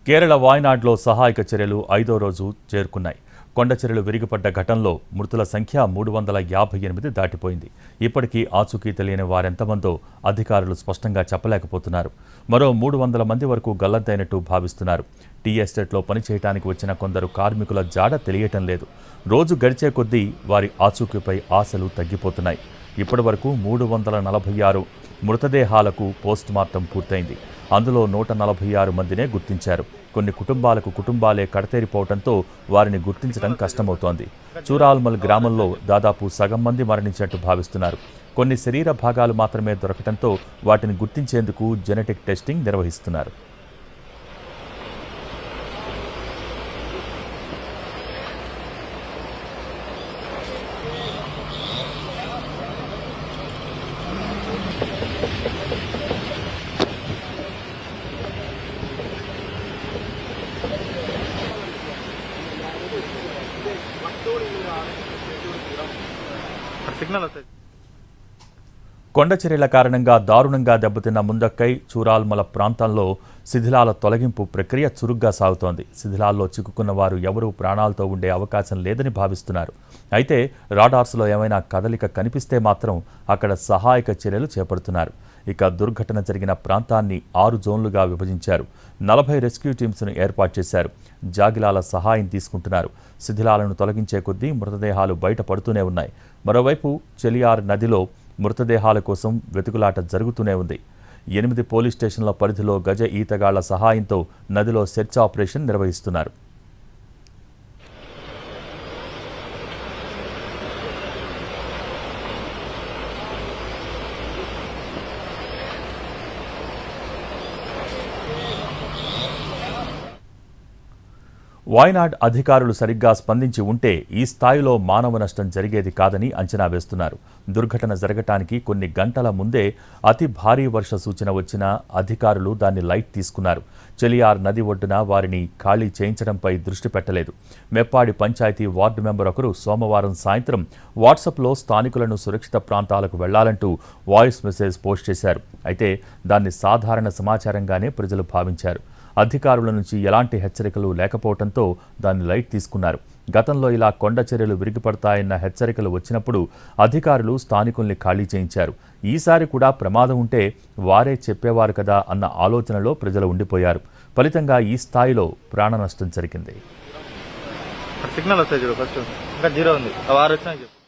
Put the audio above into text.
కేరళ వాయనాడ్లో సహాయక చర్యలు ఐదో రోజు చేరుకున్నాయి కొండ చర్యలు విరిగిపడ్డ ఘటనలో మృతుల సంఖ్య మూడు వందల యాభై ఎనిమిది దాటిపోయింది ఇప్పటికీ ఆచూకీ తెలియని వారెంతమందో అధికారులు స్పష్టంగా చెప్పలేకపోతున్నారు మరో మూడు వందల మంది వరకు గల్లంతైనట్టు భావిస్తున్నారు టీ ఎస్టేట్లో పనిచేయడానికి వచ్చిన కొందరు కార్మికుల జాడ తెలియటం లేదు రోజు గడిచే కొద్దీ వారి ఆచూకీపై ఆశలు తగ్గిపోతున్నాయి ఇప్పటివరకు మూడు వందల నలభై ఆరు మృతదేహాలకు పోస్టుమార్టం పూర్తయింది అందులో నూట నలభై ఆరు మందినే గుర్తించారు కొన్ని కుటుంబాలకు కుటుంబాలే కడతేరిపోవడంతో వారిని గుర్తించడం కష్టమవుతోంది చూరాల్మల్ గ్రామంలో దాదాపు సగం మంది మరణించినట్టు భావిస్తున్నారు కొన్ని శరీర భాగాలు మాత్రమే దొరకడంతో వాటిని గుర్తించేందుకు జెనెటిక్ టెస్టింగ్ నిర్వహిస్తున్నారు అక్కడ సిగ్నల్ వస్తుంది కొండ చర్యల కారణంగా దారుణంగా దెబ్బతిన్న ముందక్కై చూరాల్మల ప్రాంతంలో శిథిలాల తొలగింపు ప్రక్రియ చురుగ్గా సాగుతోంది శిథిలాల్లో చిక్కుకున్న వారు ఎవరూ ప్రాణాలతో ఉండే అవకాశం లేదని భావిస్తున్నారు అయితే రాడార్స్లో ఏమైనా కదలిక కనిపిస్తే మాత్రం అక్కడ సహాయక చర్యలు చేపడుతున్నారు ఇక దుర్ఘటన జరిగిన ప్రాంతాన్ని ఆరు జోన్లుగా విభజించారు నలభై రెస్క్యూ టీమ్స్ను ఏర్పాటు చేశారు జాగిలాల సహాయం తీసుకుంటున్నారు శిథిలాలను తొలగించే కొద్దీ మృతదేహాలు బయటపడుతూనే ఉన్నాయి మరోవైపు చెలియార్ నదిలో మృతదేహాల కోసం వెతుకులాట జరుగుతూనే ఉంది ఎనిమిది పోలీస్ స్టేషన్ల పరిధిలో గజ ఈతగాళ్ల సహాయంతో నదిలో సెర్చ్ ఆపరేషన్ నిర్వహిస్తున్నారు వాయనాడ్ అధికారులు సరిగ్గా స్పందించి ఉంటే ఈ స్థాయిలో మానవ నష్టం జరిగేది కాదని అంచనా వేస్తున్నారు దుర్ఘటన జరగటానికి కొన్ని గంటల ముందే అతి భారీ వర్ష సూచన వచ్చినా అధికారులు దాన్ని లైట్ తీసుకున్నారు చెలియార్ నది ఒడ్డున వారిని ఖాళీ చేయించడంపై దృష్టి పెట్టలేదు మెప్పాడి పంచాయతీ వార్డు మెంబర్ ఒకరు సోమవారం సాయంత్రం వాట్సాప్లో స్థానికులను సురక్షిత ప్రాంతాలకు వెళ్లాలంటూ వాయిస్ మెసేజ్ పోస్ట్ చేశారు అయితే దాన్ని సాధారణ సమాచారంగానే ప్రజలు భావించారు అధికారుల నుంచి ఎలాంటి హెచ్చరికలు లేకపోవడంతో దాన్ని లైట్ తీసుకున్నారు గతంలో ఇలా కొండ చర్యలు విరిగిపడతాయన్న హెచ్చరికలు వచ్చినప్పుడు అధికారులు స్థానికుల్ని ఖాళీ చేయించారు ఈసారి కూడా ప్రమాదం ఉంటే వారే చెప్పేవారు కదా అన్న ఆలోచనలో ప్రజలు ఉండిపోయారు ఫలితంగా ఈ స్థాయిలో ప్రాణ నష్టం జరిగింది అక్కడ సిగ్నల్ వస్తుంది చూడు ఫస్ట్ ఇంకా జీరో ఉంది ఆ వారు వచ్చినా చెప్పు